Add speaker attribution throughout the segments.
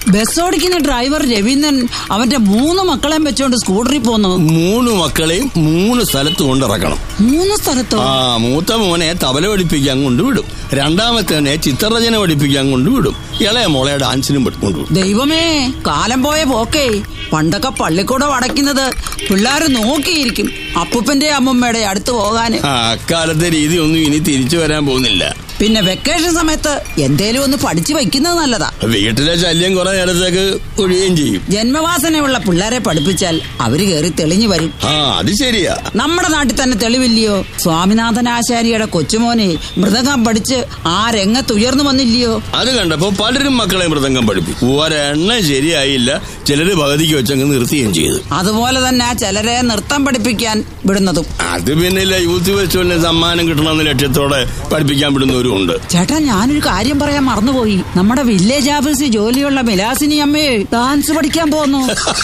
Speaker 1: bus ഓടിക്കുന്ന driver Raveendran അവന്റെ മൂന്ന് മക്കളെയും വെച്ചോണ്ട് സ്കൂട്ടറിൽ പോന്നു
Speaker 2: മൂന്ന് മക്കളെയും മൂന്ന് സ്ഥലത്ത് കൊണ്ടിറക്കണം
Speaker 1: മൂന്ന് സ്ഥലത്തോ
Speaker 2: ആ മൂത്ത മോനെ തബല പഠിപ്പിക്കാൻ കൊണ്ടുവിടും രണ്ടാമത്തേനെ ചിത്രരചന പഠിപ്പിക്കാൻ കൊണ്ടുവിടും ഇളയ മോളെ ഡാൻസിനും കൊണ്ടുവിടും
Speaker 1: ദൈവമേ കാലം പോയ പോക്കേ പണ്ടൊക്കെ പള്ളിക്കൂടം അടയ്ക്കുന്നത് പിള്ളേര് നോക്കിയിരിക്കും അപ്പൂപ്പന്റെ അമ്മമ്മയുടെ അടുത്ത് പോകാന്
Speaker 2: ആ അക്കാലത്തെ രീതി ഒന്നും ഇനി തിരിച്ചു വരാൻ പോകുന്നില്ല
Speaker 1: പിന്നെ വെക്കേഷൻ സമയത്ത് എന്തേലും ഒന്ന് പഠിച്ചു വയ്ക്കുന്നത് നല്ലതാ
Speaker 2: വീട്ടിലെ ശല്യം കുറെ നേരത്തേക്ക് ഒഴിയുകയും ചെയ്യും
Speaker 1: ജന്മവാസനയുള്ള പിള്ളേരെ പഠിപ്പിച്ചാൽ അവര് കയറി തെളിഞ്ഞു വരും
Speaker 2: ആ അത് ശരിയാ
Speaker 1: നമ്മുടെ നാട്ടിൽ തന്നെ തെളിവില്ലയോ സ്വാമിനാഥൻ ആശാരിയുടെ കൊച്ചുമോനെ മൃദംഗം പഠിച്ച് ആ രംഗത്ത് ഉയർന്നു വന്നില്ലയോ
Speaker 2: അത് കണ്ടപ്പോ പലരും മക്കളെ മൃദംഗം പഠിപ്പിക്കും ഒരെണ്ണം ശരിയായില്ല ചിലര് പകുതിക്ക് വെച്ചങ്ങ് നിർത്തുകയും ചെയ്തു
Speaker 1: അതുപോലെ തന്നെ ചിലരെ നൃത്തം പഠിപ്പിക്കാൻ വിടുന്നതും
Speaker 2: അത് പിന്നെ യൂത്ത് ഫെസ്റ്റിവലിന് സമ്മാനം കിട്ടണമെന്ന ലക്ഷ്യത്തോടെ പഠിപ്പിക്കാൻ വിടുന്നവരും ഉണ്ട്
Speaker 1: ചേട്ടാ ഞാനൊരു കാര്യം പറയാൻ മറന്നുപോയി നമ്മുടെ വില്ലേജ് ഓഫീസിൽ ജോലിയുള്ള മിലാസിനി അമ്മയെ ഡാൻസ് പഠിക്കാൻ പോന്നു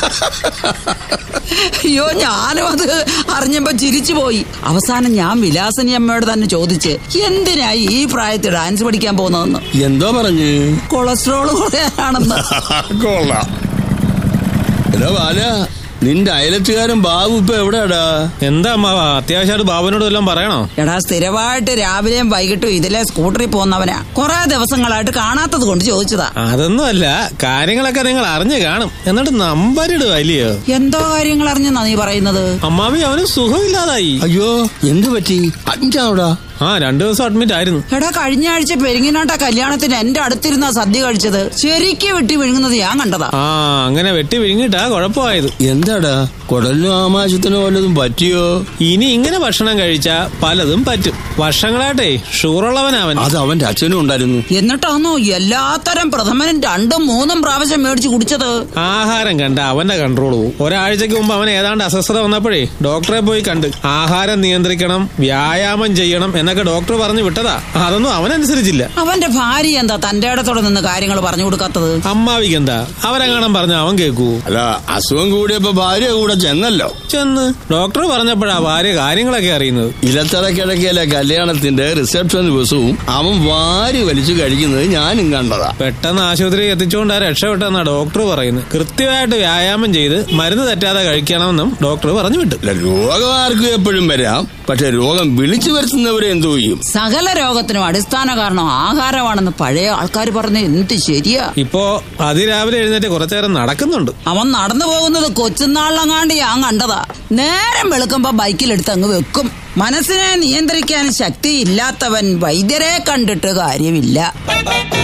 Speaker 1: അയ്യോ ഞാനും അത് അറിഞ്ഞപ്പോ ചിരിച്ചു പോയി അവസാനം ഞാൻ വിലാസിനി അമ്മയോട് തന്നെ ചോദിച്ച് എന്തിനായി ഈ പ്രായത്തിൽ ഡാൻസ് പഠിക്കാൻ പോകുന്നതെന്ന്
Speaker 2: എന്തോ പറഞ്ഞു
Speaker 1: കൊളസ്ട്രോൾ കുറയാനാണെന്ന്
Speaker 2: കൊള്ളാം എടാ ബാല നിന്റെ അയലത്തുകാരൻ ബാബു ഇപ്പൊ എവിടെയാടാ
Speaker 3: എന്താ അമ്മാവാ അത്യാവശ്യമായിട്ട് ബാബുവിനോട് വല്ലതും പറയണോ
Speaker 1: എടാ സ്ഥിരമായിട്ട് രാവിലെയും വൈകിട്ടും ഇതിലെ സ്കൂട്ടറിൽ പോകുന്നവനാ കുറെ ദിവസങ്ങളായിട്ട് കാണാത്തത് കൊണ്ട് ചോദിച്ചതാ
Speaker 3: അതൊന്നുമല്ല കാര്യങ്ങളൊക്കെ നിങ്ങൾ അറിഞ്ഞു കാണും എന്നിട്ട് നമ്പരിടുക അല്ലയോ
Speaker 1: എന്തോ കാര്യങ്ങൾ അറിഞ്ഞെന്നാ നീ പറയുന്നത്
Speaker 3: അമ്മാവി അവന് സുഖമില്ലാതായി
Speaker 2: അയ്യോ എന്ത് പറ്റി അഡ്മിറ്റാണോടാ
Speaker 3: ആ രണ്ടു ദിവസം അഡ്മിറ്റ് ആയിരുന്നു
Speaker 1: എടാ കഴിഞ്ഞ ആഴ്ച പെരിങ്ങിനാട്ട കല്യാണത്തിന് എന്റെ അടുത്തിരുന്ന സദ്യ കഴിച്ചത് ശരിക്കും വെട്ടി വിഴുങ്ങുന്നത് ഞാൻ കണ്ടതാ
Speaker 3: ആ അങ്ങനെ വെട്ടി വിഴുങ്ങിട്ടാ കുഴപ്പമായത്
Speaker 2: എന്താടാ കുടലിനും ആമാശത്തിനോ വല്ലതും പറ്റിയോ
Speaker 3: ഇനി ഇങ്ങനെ ഭക്ഷണം കഴിച്ചാ പലതും പറ്റും വർഷങ്ങളായിട്ടേ ഷുഗറുള്ളവനവൻ
Speaker 2: അത് അവന്റെ അച്ഛനും ഉണ്ടായിരുന്നു
Speaker 1: എന്നിട്ടാന്നോ എല്ലാത്തരം പ്രഥമനും രണ്ടും മൂന്നും പ്രാവശ്യം മേടിച്ച് കുടിച്ചത്
Speaker 3: ആഹാരം കണ്ട അവന്റെ കൺട്രോൾ പോവും ഒരാഴ്ചക്ക് മുമ്പ് അവൻ ഏതാണ്ട് അസ്വസ്ഥത വന്നപ്പോഴേ ഡോക്ടറെ പോയി കണ്ട് ആഹാരം നിയന്ത്രിക്കണം വ്യായാമം ചെയ്യണം എന്നൊക്കെ ഡോക്ടർ പറഞ്ഞു വിട്ടതാ അതൊന്നും അവനനുസരിച്ചില്ല
Speaker 1: അവന്റെ ഭാര്യ എന്താ തന്റെ ഇടത്തോടെ നിന്ന് കാര്യങ്ങൾ പറഞ്ഞു കൊടുക്കാത്തത്
Speaker 3: അമ്മാവിക്ക് എന്താ അവരെങ്ങാനും പറഞ്ഞ അവൻ കേക്കൂ
Speaker 2: അല്ല അസുഖം കൂടിയപ്പോ ഭാര്യ കൂടെ ചെന്നല്ലോ
Speaker 3: ചെന്ന് ഡോക്ടർ പറഞ്ഞപ്പോഴാ ഭാര്യ കാര്യങ്ങളൊക്കെ അറിയുന്നത്
Speaker 2: ഇലത്തറക്കിടക്കിലെ കല്യാണത്തിന്റെ റിസപ്ഷൻ ദിവസവും അവൻ വാരി വലിച്ചു കഴിക്കുന്നത് ഞാനും കണ്ടതാ
Speaker 3: പെട്ടെന്ന് ആശുപത്രിയിൽ എത്തിച്ചുകൊണ്ട് ആ രക്ഷപ്പെട്ടെന്നാ ഡോക്ടർ പറയുന്നത് കൃത്യമായിട്ട് വ്യായാമം ചെയ്ത് മരുന്ന് തെറ്റാതെ കഴിക്കണമെന്നും ഡോക്ടർ പറഞ്ഞു വിട്ടു
Speaker 2: അല്ല രോഗം ആർക്കും എപ്പോഴും വരാം പക്ഷെ രോഗം വിളിച്ചു വരുത്തുന്നവരെ എന്തോ ചെയ്യും
Speaker 1: സകല രോഗത്തിനും അടിസ്ഥാന കാരണം ആഹാരമാണെന്ന് പഴയ ആൾക്കാർ പറഞ്ഞ എന്ത് ശരിയാ
Speaker 3: ഇപ്പോ അതിരാവിലെ എഴുന്നേറ്റ് കുറച്ചേരം നടക്കുന്നുണ്ട്
Speaker 1: അവൻ നടന്നു പോകുന്നത് കൊച്ചുനാളിലങ്ങാണ്ട് ഞാൻ കണ്ടതാ നേരം വെളുക്കുമ്പോ ബൈക്കിലെടുത്ത് അങ്ങ് വെക്കും മനസ്സിനെ നിയന്ത്രിക്കാൻ ശക്തിയില്ലാത്തവൻ വൈദ്യരെ കണ്ടിട്ട് കാര്യമില്ല